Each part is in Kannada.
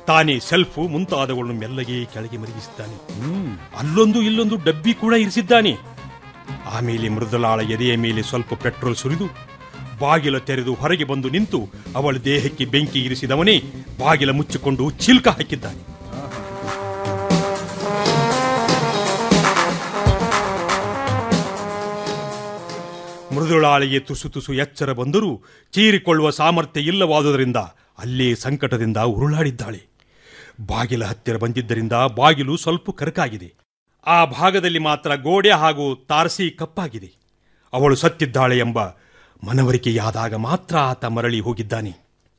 ತಾನೇ ಸೆಲ್ಫು ಮುಂತಾದವುಗಳನ್ನು ಮೆಲ್ಲಗೆ ಕೆಳಗೆ ಮಲಗಿಸಿದ್ದಾನೆ ಅಲ್ಲೊಂದು ಇಲ್ಲೊಂದು ಡಬ್ಬಿ ಕೂಡ ಇರಿಸಿದ್ದಾನೆ ಆಮೇಲೆ ಮೃದುಲಾಳ ಎದೆಯ ಮೇಲೆ ಸ್ವಲ್ಪ ಪೆಟ್ರೋಲ್ ಸುರಿದು ಬಾಗಿಲ ತೆರೆದು ಹೊರಗೆ ಬಂದು ನಿಂತು ಅವಳ ದೇಹಕ್ಕೆ ಬೆಂಕಿ ಇರಿಸಿದವನೇ ಬಾಗಿಲ ಮುಚ್ಚಿಕೊಂಡು ಚಿಲ್ಕ ಹಾಕಿದ್ದಾನೆ ಮೃದುಳಾಳಿಗೆ ತುಸು ತುಸು ಎಚ್ಚರ ಬಂದರೂ ಚೀರಿಕೊಳ್ಳುವ ಸಾಮರ್ಥ್ಯ ಇಲ್ಲವಾದುದರಿಂದ ಅಲ್ಲೇ ಸಂಕಟದಿಂದ ಉರುಳಾಡಿದ್ದಾಳೆ ಬಾಗಿಲ ಹತ್ತಿರ ಬಂದಿದ್ದರಿಂದ ಬಾಗಿಲು ಸ್ವಲ್ಪ ಕರಕಾಗಿದೆ ಆ ಭಾಗದಲ್ಲಿ ಮಾತ್ರ ಗೋಡೆ ಹಾಗೂ ತಾರಸಿ ಕಪ್ಪಾಗಿದೆ ಅವಳು ಸತ್ತಿದ್ದಾಳೆ ಎಂಬ ಮನವರಿಕೆಯಾದಾಗ ಮಾತ್ರ ಆತ ಮರಳಿ ಹೋಗಿದ್ದಾನೆ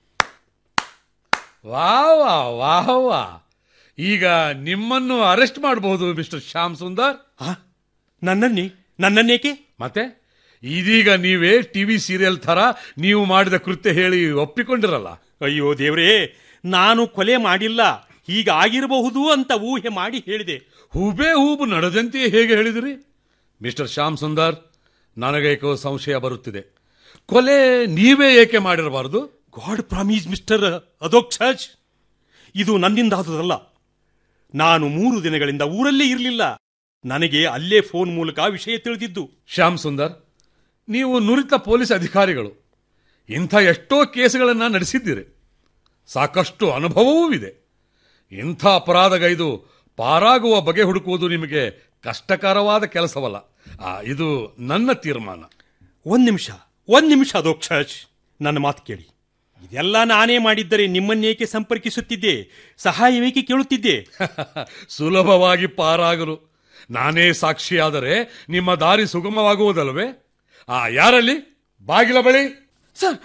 ವಾ ವಾ ವಾಹ್ ವಾ ಈಗ ನಿಮ್ಮನ್ನು ಅರೆಸ್ಟ್ ಮಾಡಬಹುದು ಮಿಸ್ಟರ್ ಶ್ಯಾಮ್ ಸುಂದರ್ ಆ? ನನ್ನನ್ನೇ ನನ್ನನ್ನೇಕೆ ಮತ್ತೆ ಇದೀಗ ನೀವೇ ಟಿವಿ ಸೀರಿಯಲ್ ತರ ನೀವು ಮಾಡಿದ ಕೃತ್ಯ ಹೇಳಿ ಒಪ್ಪಿಕೊಂಡಿರಲ್ಲ ಅಯ್ಯೋ ದೇವ್ರೇ ನಾನು ಕೊಲೆ ಮಾಡಿಲ್ಲ ಹೀಗಾಗಿರಬಹುದು ಅಂತ ಊಹೆ ಮಾಡಿ ಹೇಳಿದೆ ಹೂಬೇ ಹೂಬು ನಡೆದಂತೆಯೇ ಹೇಗೆ ಹೇಳಿದಿರಿ ಮಿಸ್ಟರ್ ಶ್ಯಾಮ್ ಸುಂದರ್ ನನಗೇಕೋ ಸಂಶಯ ಬರುತ್ತಿದೆ ಕೊಲೆ ನೀವೇ ಏಕೆ ಮಾಡಿರಬಾರದು ಗಾಡ್ ಪ್ರಾಮಿಸ್ ಮಿಸ್ಟರ್ ಅಧೋಕ್ಷಜ್ ಇದು ನನ್ನಿಂದಾದುದಲ್ಲ ನಾನು ಮೂರು ದಿನಗಳಿಂದ ಊರಲ್ಲೇ ಇರಲಿಲ್ಲ ನನಗೆ ಅಲ್ಲೇ ಫೋನ್ ಮೂಲಕ ವಿಷಯ ತಿಳಿದಿದ್ದು ಶ್ಯಾಮ್ ಸುಂದರ್ ನೀವು ನುರಿತ ಪೊಲೀಸ್ ಅಧಿಕಾರಿಗಳು ಇಂಥ ಎಷ್ಟೋ ಕೇಸುಗಳನ್ನು ನಡೆಸಿದ್ದೀರಿ ಸಾಕಷ್ಟು ಅನುಭವವೂ ಇದೆ ಇಂಥ ಅಪರಾಧಗೈದು ಪಾರಾಗುವ ಬಗೆ ಹುಡುಕುವುದು ನಿಮಗೆ ಕಷ್ಟಕರವಾದ ಕೆಲಸವಲ್ಲ ಆ, ಇದು ನನ್ನ ತೀರ್ಮಾನ ಒಂದ್ ನಿಮಿಷ ಒಂದ್ ನಿಮಿಷ ಅಧೋಕ್ಷಜ್ ನನ್ನ ಮಾತು ಕೇಳಿ ಇದೆಲ್ಲ ನಾನೇ ಮಾಡಿದ್ದರೆ ನಿಮ್ಮನ್ನೇಕೆ ಸಂಪರ್ಕಿಸುತ್ತಿದ್ದೆ ಸಹಾಯವೇಕೆ ಕೇಳುತ್ತಿದ್ದೆ ಸುಲಭವಾಗಿ ಪಾರಾಗಲು ನಾನೇ ಸಾಕ್ಷಿಯಾದರೆ ನಿಮ್ಮ ದಾರಿ ಸುಗಮವಾಗುವುದಲ್ವೇ ಆ ಯಾರಲ್ಲಿ ಬಾಗಿಲ ಬಳಿ ಸರ್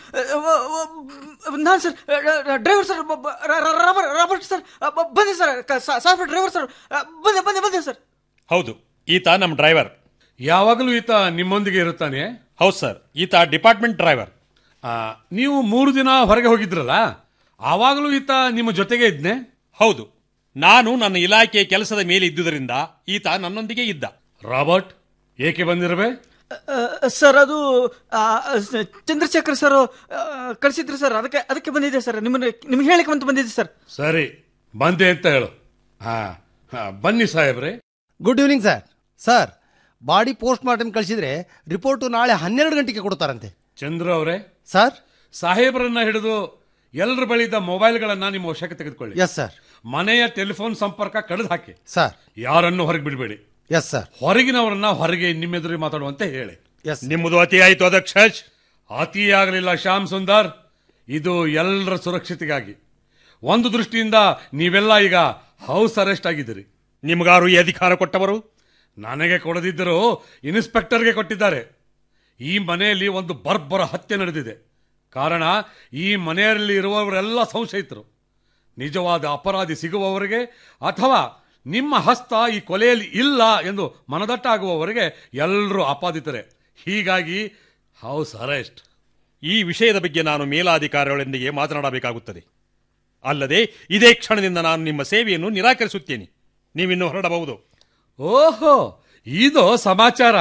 ನಾನು ಸರ್ ಡ್ರೈವರ್ ಸರ್ ಬ- ಬ- ರ- ರ- ರಾಬರ್ಟ್ ರಾಬರ್ಟ್ ಸರ್ ಬ- ಬಂದೆ ಸರ್ ಕ- ಸಾ- ಸಾಫ್ಟ್ ಡ್ರೈವರ್ ಸರ್ ಬಂದೆ ಬಂದೆ ಬಂದೆ ಸರ್ ಹೌದು ಈತ ನಮ್ಮ ಡ್ರೈವರ್ ಯಾವಾಗಲೂ ಈತ ನಿಮ್ಮೊಂದಿಗೆ ಇರುತ್ತಾನೆ ಹೌದು ಸರ್ ಈತ ಡಿಪಾರ್ಟ್ಮೆಂಟ್ ಡ್ರೈವರ್ ಆ, ನೀವು ಮೂರು ದಿನ ಹೊರಗೆ ಹೋಗಿದ್ರಲ್ಲ ಆವಾಗಲೂ ಈತ ನಿಮ್ಮ ಜೊತೆಗೆ ಇದ್ನೆ ಹೌದು ನಾನು ನನ್ನ ಇಲಾಖೆಯ ಕೆಲಸದ ಮೇಲೆ ಇದ್ದುದರಿಂದ ಈತ ನನ್ನೊಂದಿಗೆ ಇದ್ದ ರಾಬರ್ಟ್ ಏಕೆ ಬಂದಿರಬೇ ಸರ್ ಅದು ಆ, ಸ- ಚಂದ್ರಶೇಖರ್ ಸರ್ ಕಳಿಸಿದ್ರು ಸರ್ ಅದಕ್ಕೆ ಅದಕ್ಕೆ ಬಂದಿದೆ ಸರ್ ನಿಮ್ಮನ್ನ ನಿಮ್ಗೆ ಹೇಳಿಕೆ ಅಂತ ಬಂದಿದೆ ಸರ್ ಸರಿ ಬಂದೆ ಅಂತ ಹೇಳು ಹಾ ಹಾ, ಬನ್ನಿ ಸಾಹೇಬ್ರೆ good evening sir sir body postmortem ಕಳಿಸಿದ್ರೆ ರಿಪೋರ್ಟು ನಾಳೆ ಹನ್ನೆರಡು ಗಂಟೆಗೆ ಕೊಡ್ತಾರಂತೆ ಚಂದ್ರ ಅವರೇ ಸರ್ ಸಾಹೇಬರನ್ನ ಹಿಡಿದು ಎಲ್ಲರ ಬಳಿ ಇದ್ದ ಮೊಬೈಲ್ಗಳನ್ನ ನಿಮ್ಮ ವಶಕ್ಕೆ ತೆಗೆದುಕೊಳ್ಳಿ ಎಸ್ ಸರ್ ಮನೆಯ ಟೆಲಿಫೋನ್ ಸಂಪರ್ಕ ಕಡಿದು ಹಾಕಿ ಸರ್ ಯಾರನ್ನು ಹೊರಗೆ ಬಿಡಬೇಡಿ ಎಸ್ ಸರ್ ಹೊರಗಿನವರನ್ನ ಹೊರಗೆ ನಿಮ್ಮೆದುರಿಗೆ ಮಾತಾಡುವಂತೆ ಹೇಳಿ ಎಸ್ ನಿಮ್ಮದು ಅತಿ ಆಯಿತು ಅಧ್ಯಕ್ಷ ಅತಿಯಾಗಲಿಲ್ಲ ಶ್ಯಾಮ್ ಸುಂದರ್ ಇದು ಎಲ್ಲರ ಸುರಕ್ಷತೆಗಾಗಿ ಒಂದು ದೃಷ್ಟಿಯಿಂದ ನೀವೆಲ್ಲ ಈಗ ಹೌಸ್ ಅರೆಸ್ಟ್ ಆಗಿದ್ದೀರಿ ನಿಮಗಾರು ಈ ಅಧಿಕಾರ ಕೊಟ್ಟವರು ನನಗೆ ಕೊಡದಿದ್ದರೂ ಇನ್ಸ್ಪೆಕ್ಟರ್ಗೆ ಕೊಟ್ಟಿದ್ದಾರೆ ಈ ಮನೆಯಲ್ಲಿ ಒಂದು ಬರ್ಬರ ಹತ್ಯೆ ನಡೆದಿದೆ ಕಾರಣ ಈ ಮನೆಯಲ್ಲಿ ಇರುವವರೆಲ್ಲ ಸಂಶಯಿತರು ನಿಜವಾದ ಅಪರಾಧಿ ಸಿಗುವವರೆಗೆ ಅಥವಾ ನಿಮ್ಮ ಹಸ್ತ ಈ ಕೊಲೆಯಲ್ಲಿ ಇಲ್ಲ ಎಂದು ಮನದಟ್ಟಾಗುವವರೆಗೆ ಎಲ್ಲರೂ ಆಪಾದಿತರೆ ಹೀಗಾಗಿ ಹೌಸ್ ಅರೆಸ್ಟ್ ಈ ವಿಷಯದ ಬಗ್ಗೆ ನಾನು ಮೇಲಾಧಿಕಾರಿಗಳೊಂದಿಗೆ ಮಾತನಾಡಬೇಕಾಗುತ್ತದೆ ಅಲ್ಲದೆ ಇದೇ ಕ್ಷಣದಿಂದ ನಾನು ನಿಮ್ಮ ಸೇವೆಯನ್ನು ನಿರಾಕರಿಸುತ್ತೇನೆ ನೀವಿನ್ನು ಹೊರಡಬಹುದು ಓಹೋ ಇದು ಸಮಾಚಾರ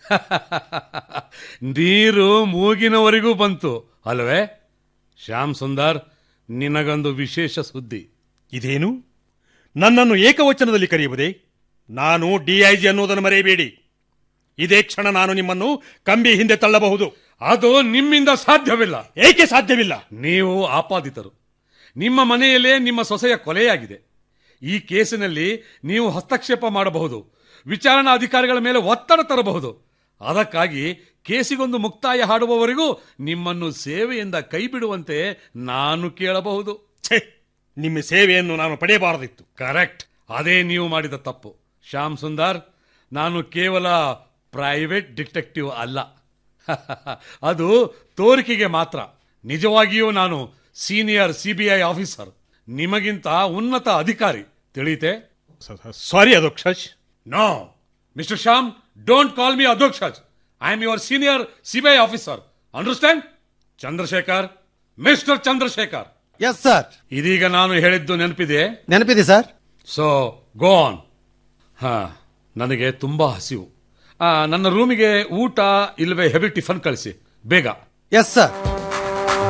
ನೀರು ಮೂಗಿನವರೆಗೂ ಬಂತು ಅಲ್ವೇ ಶ್ಯಾಮ್ ಸುಂದರ್ ನಿನಗೊಂದು ವಿಶೇಷ ಸುದ್ದಿ ಇದೇನು ನನ್ನನ್ನು ಏಕವಚನದಲ್ಲಿ ಕರೆಯುವುದೇ ನಾನು ಡಿಐಜಿ ಅನ್ನುವುದನ್ನು ಮರೆಯಬೇಡಿ ಇದೇ ಕ್ಷಣ ನಾನು ನಿಮ್ಮನ್ನು ಕಂಬಿ ಹಿಂದೆ ತಳ್ಳಬಹುದು ಅದು ನಿಮ್ಮಿಂದ ಸಾಧ್ಯವಿಲ್ಲ ಏಕೆ ಸಾಧ್ಯವಿಲ್ಲ ನೀವು ಆಪಾದಿತರು ನಿಮ್ಮ ಮನೆಯಲ್ಲೇ ನಿಮ್ಮ ಸೊಸೆಯ ಕೊಲೆಯಾಗಿದೆ ಈ ಕೇಸಿನಲ್ಲಿ ನೀವು ಹಸ್ತಕ್ಷೇಪ ಮಾಡಬಹುದು ವಿಚಾರಣಾ ಅಧಿಕಾರಿಗಳ ಮೇಲೆ ಒತ್ತಡ ತರಬಹುದು ಅದಕ್ಕಾಗಿ ಕೇಸಿಗೊಂದು ಮುಕ್ತಾಯ ಹಾಡುವವರೆಗೂ ನಿಮ್ಮನ್ನು ಸೇವೆಯಿಂದ ಕೈ ಬಿಡುವಂತೆ ನಾನು ಕೇಳಬಹುದು ಛೇ ನಿಮ್ಮ ಸೇವೆಯನ್ನು ನಾನು ಪಡೆಯಬಾರದಿತ್ತು ಕರೆಕ್ಟ್ ಅದೇ ನೀವು ಮಾಡಿದ ತಪ್ಪು ಶ್ಯಾಮ್ ಸುಂದರ್ ನಾನು ಕೇವಲ ಪ್ರೈವೇಟ್ ಡಿಟೆಕ್ಟಿವ್ ಅಲ್ಲ ಅದು ತೋರಿಕೆಗೆ ಮಾತ್ರ ನಿಜವಾಗಿಯೂ ನಾನು ಸೀನಿಯರ್ ಸಿಬಿಐ ಆಫೀಸರ್ ನಿಮಗಿಂತ ಉನ್ನತ ಅಧಿಕಾರಿ ತಿಳಿತೆ sorry Adhokshaj no mister Shyam don't call me Adhokshaj I am your senior CBI officer understand Chandrashekhar mister Chandrashekhar yes sir ಇದೀಗ ನಾನು ಹೇಳಿದ್ದು ನೆನಪಿದೆ ನೆನಪಿದೆ ಸರ್ ಸೊ ಗೋ ಆನ್ ಹಾ ನನಗೆ ತುಂಬಾ ಹಸಿವು ಆ, ನನ್ನ ರೂಮಿಗೆ ಊಟ ಇಲ್ಲವೇ ಹೆವಿ ಟಿಫನ್ ಕಳಿಸಿ ಬೇಗ ಎಸ್ ಸರ್